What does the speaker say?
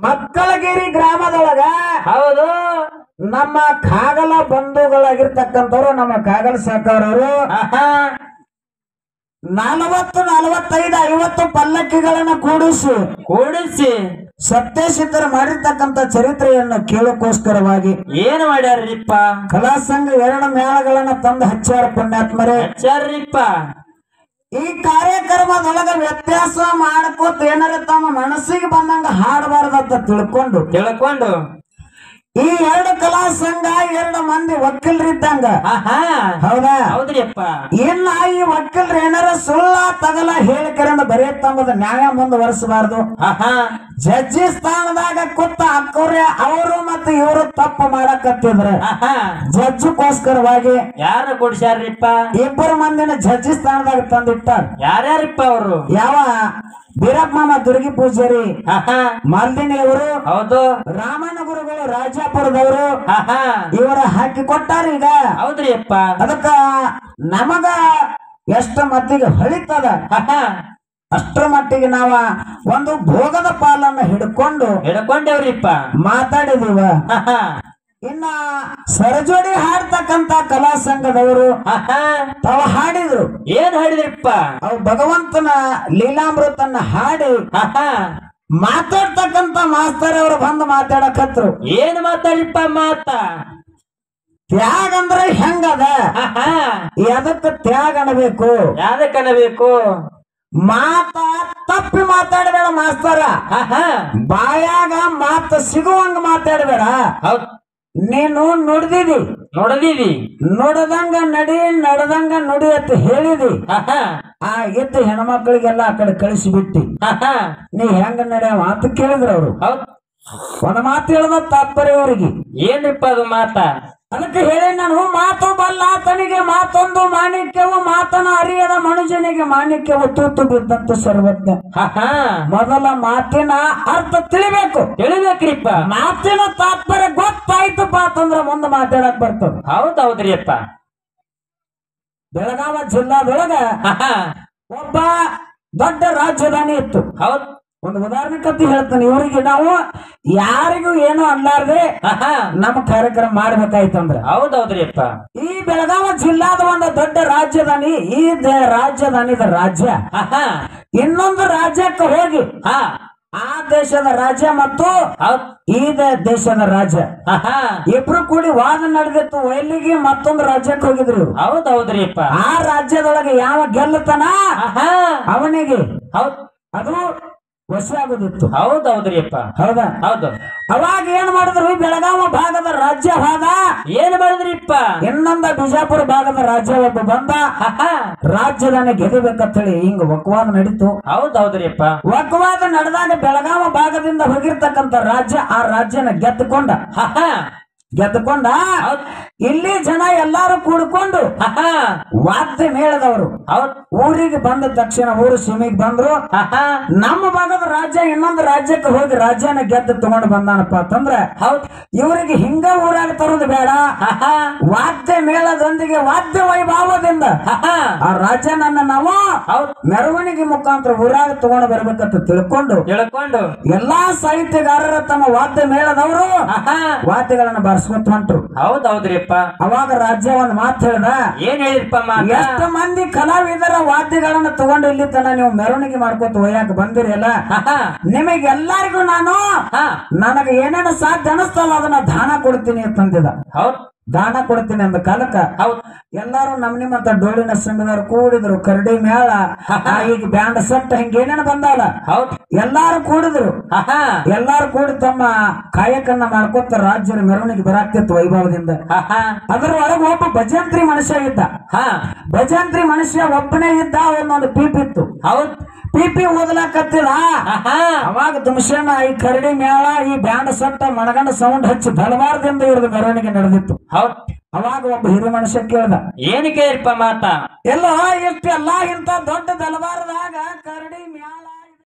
ಮಕ್ಕಳಗಿರಿ ಗ್ರಾಮದೊಳಗ ಹೌದು ನಮ್ಮ ಕಾಗಲ ಬಂಧುಗಳಾಗಿರ್ತಕ್ಕಂಥವ್ರು ನಮ್ಮ ಕಾಗಲ ಸಾಕವ್ರವರು ಆಹಾ ನಲವತ್ತು ನಲವತ್ತೈದು ಐವತ್ತು ಪಲ್ಲಕ್ಕಿಗಳನ್ನ ಕೂಡಿಸಿ ಕೂಡಿಸಿ ಸತ್ಯಸಿದ್ಧರು ಮಾಡಿರ್ತಕ್ಕಂಥ ಚರಿತ್ರೆಯನ್ನು ಕೇಳೋಕ್ಕೋಸ್ಕರವಾಗಿ ಏನ್ ಮಾಡ್ಯಾರ್ರಿಪ್ಪ ಕಲಾ ಸಂಘ ಎರಡು ಮೇಳಗಳನ್ನ ತಂದು ಹಚ್ಚಾರ ಪುಣ್ಯಾತ್ಮರೇ ಹಚ್ಚಾರ್ರಿಪ್ಪ ಈ ಕಾರ್ಯಕ್ರಮದೊಳಗ ವ್ಯತ್ಯಾಸ ಮಾಡ್ಕೋತ ಏನಾರ ತಮ್ಮ ಮನಸ್ಸಿಗೆ ಬಂದಂಗ ಹಾಡಬಾರ್ದಂತ ತಿಳ್ಕೊಂಡು ತಿಳ್ಕೊಂಡು ಈ ಎರಡು ಕಲಾ ಸಂಘ ಎರಡು ಮಂದಿ ವಕೀಲರಿದ್ದಂಗ ಆಹಾ ಹೌದಾ ಹೌದ್ರಿಪ್ಪ ಇನ್ನ ಈ ವಕೀಲರು ಏನಾರ ಸುಳ್ಳ ತಗಲ ಹೇಳಿಕರಿಂದ ಬರೀ ತಮ್ಮದ ನ್ಯಾಯ ಮುಂದುವರಿಸಬಾರ್ದು ಆಹಾ ಜಡ್ಜಿ ಸ್ಥಾನದಾಗ ಕೂತ ಅಕ್ಕವ್ರೆ ಅವರು ಮತ್ತು ಇವರು ತಪ್ಪು ಮಾಡಕತ್ತಿದ್ರ ಆಹಾ ಜಡ್ಜಕ್ಕೋಸ್ಕರವಾಗಿ ಯಾರ ಕೊಡ್ಸ್ಯಾರ್ರಿಪ್ಪ ಇಬ್ಬರು ಮಂದಿನ ಜಡ್ಜಿ ಸ್ಥಾನದಾಗ ತಂದಿಟ್ಟಾರ ಯಾರ್ಯಾರಿಪ್ಪ ಅವರು ಯಾವ ಬೀರಪ್ಪ ಮಾಮ ದುರ್ಗಿ ಪೂಜಾರಿ ಆಹಾ ಮಾಲ್ದಿನಿ ಅವರು ಹೌದು ರಾಮಣ್ಣ ಗುರುಗಳು ರಾಜಾಪುರದವರು ಆಹಾ ಇವರ ಹಾಕಿ ಕೊಟ್ಟಾರ ಈಗ ಹೌದ್ರಿಪ್ಪ ಅದಕ್ಕ ನಮಗ ಎಷ್ಟ ಮಟ್ಟಿಗೆ ಹೊಳಿತದ ಆಹಾ ಅಷ್ಟರ ಮಟ್ಟಿಗೆ ನಾವ ಒಂದು ಭೋಗದ ಪಾಲನ್ನ ಹಿಡ್ಕೊಂಡು ಹಿಡ್ಕೊಂಡೇವ್ರಿಪ್ಪ ಮಾತಾಡಿದೀವ ಆಹಾ ಇನ್ನ ಸರಜೋಡಿ ಹಾಡ್ತಕ್ಕಂತ ಕಲಾ ಸಂಘದವರು ಆಹಾ ತಾವು ಹಾಡಿದ್ರು ಏನ್ ಹೇಳಿದ್ರಿಪ್ಪ ಅವು ಭಗವಂತನ ಲೀಲಾಮೃತನ್ನ ಹಾಡಿ ಆಹಾ ಮಾತಾಡ್ತಕ್ಕಂತ ಮಾಸ್ತರ್ ಅವರು ಬಂದು ಮಾತಾಡಕತ್ರು ಏನ್ ಮಾತಾಡ್ರಿಪ್ಪ ಮಾತ ತ್ಯಾಗ ಅಂದ್ರೆ ಹೆಂಗದ ಆಹಾ ಎದಕ್ಕೆ ತ್ಯಾಗ ಅನ್ಬೇಕು ಯಾವ್ದಕ್ಕನಬೇಕು ಮಾತ ತಪ್ಪಿ ಮಾತಾಡಬೇಡ ಮಾಸ್ತರ ಆಹಾ ಬಾಯಾಗ ಮಾತ ಸಿಗುವಂಗ ಮಾತಾಡಬೇಡ ಹೌದ್ ನೀನು ನುಡ್ದಿದಿ ನೋಡದಿದಿ ನುಡದಂಗ ನಡಿ ನಡೆದಂಗ ನುಡಿ ಅಂತ ಹೇಳಿದಿ ಆಹಾ ಆ ಎದ್ದು ಹೆಣ್ಮಕ್ಳಿಗೆಲ್ಲ ಆ ಕಡೆ ಕಳಿಸಿಬಿಟ್ಟಿ ಆಹಾ ನೀ ಹೆಂಗ ನಡೆಯ ಮಾತು ಕೇಳಿದ್ರ ಅವರು ಹೌದ್ ಒಂದು ಮಾತು ಹೇಳದ ತಾತ್ಪರ್ಯ ಅವರಿಗೆ ಏನ್ರಿಪ್ಪ ಅದು ಮಾತ ಅದಕ್ಕೆ ಹೇಳಿ ನಾನು ಮಾತು ಬಲ್ಲಾತನಿಗೆ ಮಾತೊಂದು ಮಾಣಿಕ್ಯವು ಮಾತನ ಅರಿಯದ ಮನುಷ್ಯನಿಗೆ ಮಾಣಿಕ್ಯವು ತೂತು ಬಿದ್ದಂತ ಸರ್ವಜ್ಞ ಆಹಾ ಮೊದಲ ಮಾತಿನ ಅರ್ಥ ತಿಳಿಬೇಕು ತಿಳಿಬೇಕ್ರಿಪ್ಪ ಮಾತಿನ ತಾತ್ಪರ್ಯ ಗೊತ್ತಾಯ್ತಪ್ಪ ಅಂತಂದ್ರ ಮುಂದೆ ಮಾತಾಡಕ್ ಬರ್ತದ ಹೌದ್ ಹೌದ್ರಿಪ್ಪ ಬೆಳಗಾವ ಜಿಲ್ಲಾದೊಳಗ ಆಹಾ ಒಬ್ಬ ದೊಡ್ಡ ರಾಜಧಾನಿ ಇತ್ತು ಹೌದ್ ಒಂದು ಉದಾಹರಣೆ ಕತ್ತಿ ಹೇಳ್ತಾನೆ ಇವರಿಗೆ ನಾವು ಯಾರಿಗೂ ಏನು ಅನ್ಲಾರ್ದೆ ಆಹಾ ನಮ್ಮ ಕಾರ್ಯಕ್ರಮ ಮಾಡ್ಬೇಕಾಯ್ತಂದ್ರ ಹೌದ್ ಹೌದ್ರಿಪ್ಪ ಈ ಬೆಳಗಾವ ಜಿಲ್ಲಾದ ಒಂದು ದೊಡ್ಡ ರಾಜಧಾನಿ ಈ ದ- ರಾಜಧಾನಿದ ರಾಜ್ಯ ಆಹಾ ಇನ್ನೊಂದು ರಾಜ್ಯಕ್ಕೆ ಹೋಗಿ ಹಾ ಆ ದೇಶದ ರಾಜ್ಯ ಮತ್ತು ಹೌದ್ ಈ ದ- ದೇಶದ ರಾಜ್ಯ ಆಹಾ ಇಬ್ರು ಕೂಡಿ ವಾದ ನಡೆದಿತ್ತು ಎಲ್ಲಿಗೆ ಮತ್ತೊಂದು ರಾಜ್ಯಕ್ಕೆ ಹೋಗಿದ್ರು ಇವ್ರು. ಹೌದ್ ಹೌದ್ರಿಪ್ಪ ಆ ರಾಜ್ಯದೊಳಗೆ ಯಾವ ಗೆಲ್ಲತನ ಆಹಾ ಅವನಿಗೆ ಹೌದ್ ಅದು ವಶ ಆಗೋದಿತ್ತು ಹೌದ್ ಹೌದ್ರಿಪ್ಪ ಹೌದಾ ಹೌದು ಅವಾಗ ಏನ್ ಮಾಡಿದ್ರು ಈ ಬೆಳಗಾವ ಭಾಗದ ರಾಜ್ಯ ಹೋದ ಏನ್ ಮಾಡಿದ್ರಿಪ್ಪ ಇನ್ನೊಂದ ಬಿಜಾಪುರ ಭಾಗದ ರಾಜ್ಯ ಒಬ್ಬ ಬಂದ ಆಹಾ ರಾಜ್ಯದಾನೆ ಗೆಲ್ಲಬೇಕಂತ ಹೇಳಿ ಹಿಂಗ ವಕವಾದ ನಡೀತು ಹೌದ್ ಹೌದ್ರಿಪ್ಪ ವಕವಾದ ನಡೆದಾಗ ಬೆಳಗಾವ ಭಾಗದಿಂದ ಹೋಗಿರ್ತಕ್ಕಂತ ರಾಜ್ಯ ಆ ರಾಜ್ಯನ ಗೆದ್ದುಕೊಂಡ ಆಹಾ ಗೆದ್ದುಕೊಂಡ ಹೌದ್ ಇಲ್ಲಿ ಜನ ಎಲ್ಲಾರು ಕೂಡ್ಕೊಂಡು ಆಹಾ ವಾದ್ಯ ಮೇಳದವರು ಹೌದ್ ಊರಿಗೆ ಬಂದ ತಕ್ಷಣ ಊರು ಸೀಮೆಗೆ ಬಂದ್ರು ಆಹಾ ನಮ್ಮ ಭಾಗದ ರಾಜ್ಯ ಇನ್ನೊಂದು ರಾಜ್ಯಕ್ಕೆ ಹೋಗಿ ರಾಜ್ಯನ ಗೆದ್ದು ತಗೊಂಡು ಬಂದಾನಪ್ಪ ಅಂತಂದ್ರ ಹೌದ್ ಇವ್ರಿಗೆ ಹಿಂಗ ಊರಾಗ ತರೋದು ಬೇಡ ಆಹಾ ವಾದ್ಯ ಮೇಳದೊಂದಿಗೆ ವಾದ್ಯ ವೈಭವದಿಂದ ಆಹಾ ಆ ರಾಜ್ಯನನ್ನ ನಾವು ಹೌದ್ ಮೆರವಣಿಗೆ ಮುಖಾಂತರ ಊರಾಗ ತಗೊಂಡು ಬರ್ಬೇಕಂತ ತಿಳ್ಕೊಂಡು ತಿಳ್ಕೊಂಡು ಎಲ್ಲಾ ಸಾಹಿತ್ಯಗಾರರ ತಮ್ಮ ವಾದ್ಯ ಮೇಳದವರು ಆಹಾ ವಾದ್ಯಗಳನ್ನ ಬಾರಿಸ್ಕೊತ ಹೊಂಟ್ರು ಹೌದ್ ಹೌದ್ರಿಪ್ಪ ಅವಾಗ ರಾಜ್ಯ ಒಂದ್ ಮಾತು ಹೇಳ್ದ ಏನ್ ಹೇಳಿದ್ರಪ್ಪ ಮಾತ ಎಷ್ಟು ಮಂದಿ ಕಲಾವಿದರ ವಾದ್ಯಗಳನ್ನ ತಗೊಂಡು ಇಲ್ಲಿ ತನ ನೀವು ಮೆರವಣಿಗೆ ಮಾಡ್ಕೊತ ಒಯ್ಯಾಕ ಬಂದಿರಲ್ಲ ಆಹಾ ನಿಮಗೆಲ್ಲರಿಗೂ ನಾನು ಹಾ ನನಗೆ ಏನೇನು ಸಾಧ್ಯ ಅನಿಸ್ತಲ್ಲ ಅದನ್ನ ದಾನ ಕೊಡ್ತೀನಿ ಅಂತಂದಿದ ಹೌದ್ ದಾನ ಕೊಡ್ತೀನಿ ಅಂದ ಕಾಲಕ್ಕ ಹೌದ್ ಎಲ್ಲಾರು ನಮ್ ನಿಮ್ಮಂತ ಡೋಳಿನ ಸಂಘದವ್ರು ಕೂಡಿದ್ರು ಕರಡಿ ಮೇಳ ಆ, ಈಗ ಬ್ಯಾಂಡ್ ಸೆಟ್ ಹಿಂಗ ಏನೇನು ಬಂದಲ್ಲ ಹೌದ್ ಎಲ್ಲಾರು ಕೂಡಿದ್ರು ಆಹಾ ಎಲ್ಲಾರು ಕೂಡಿ ತಮ್ಮ ಕಾಯಕನ್ನ ಮಾಡ್ಕೊತ ರಾಜ್ಯದ ಮೆರವಣಿಗೆ ಬರಾಕ್ತಿತ್ತು ವೈಭವದಿಂದ ಆಹಾ ಅದ್ರ ಒಳಗೆ ಒಬ್ಬ ಭಜಂತ್ರಿ ಮನುಷ್ಯ ಇದ್ದ ಹಾ ಭಜಂತ್ರಿ ಮನುಷ್ಯ ಒಬ್ಬನೇ ಇದ್ದ ಒಂದೊಂದು ಪೀಪ್ ಇತ್ತು ಹೌದ್ ಪಿಪಿ ಓದಲಾಕತ್ತಿದ ಆಹಾ ಅವಾಗ ದುಮ್ಸೇನ ಈ ಕರಡಿ ಮೇಳ ಈ ಬ್ಯಾಂಡ್ ಸಟ್ಟ ಮಣಗಂಡ ಸೌಂಡ್ ಹಚ್ಚಿ ಬಲವಾರದಿಂದ ಇವ್ರದ್ದು ಮೆರವಣಿಗೆ ನಡೆದಿತ್ತು ಹೌದ್ ಅವಾಗ ಒಬ್ಬ ಹಿರಿಯ ಮನುಷ್ಯ ಕೇಳ್ದ ಏನ್ ಕೇಳಿರಪ್ಪ ಮಾತ ಎಲ್ಲೋ ಇಷ್ಟೆಲ್ಲ ಇಂತ ದೊಡ್ಡ ದಲವಾರದಾಗ ಕರಡಿ ಮ್ಯಾಳ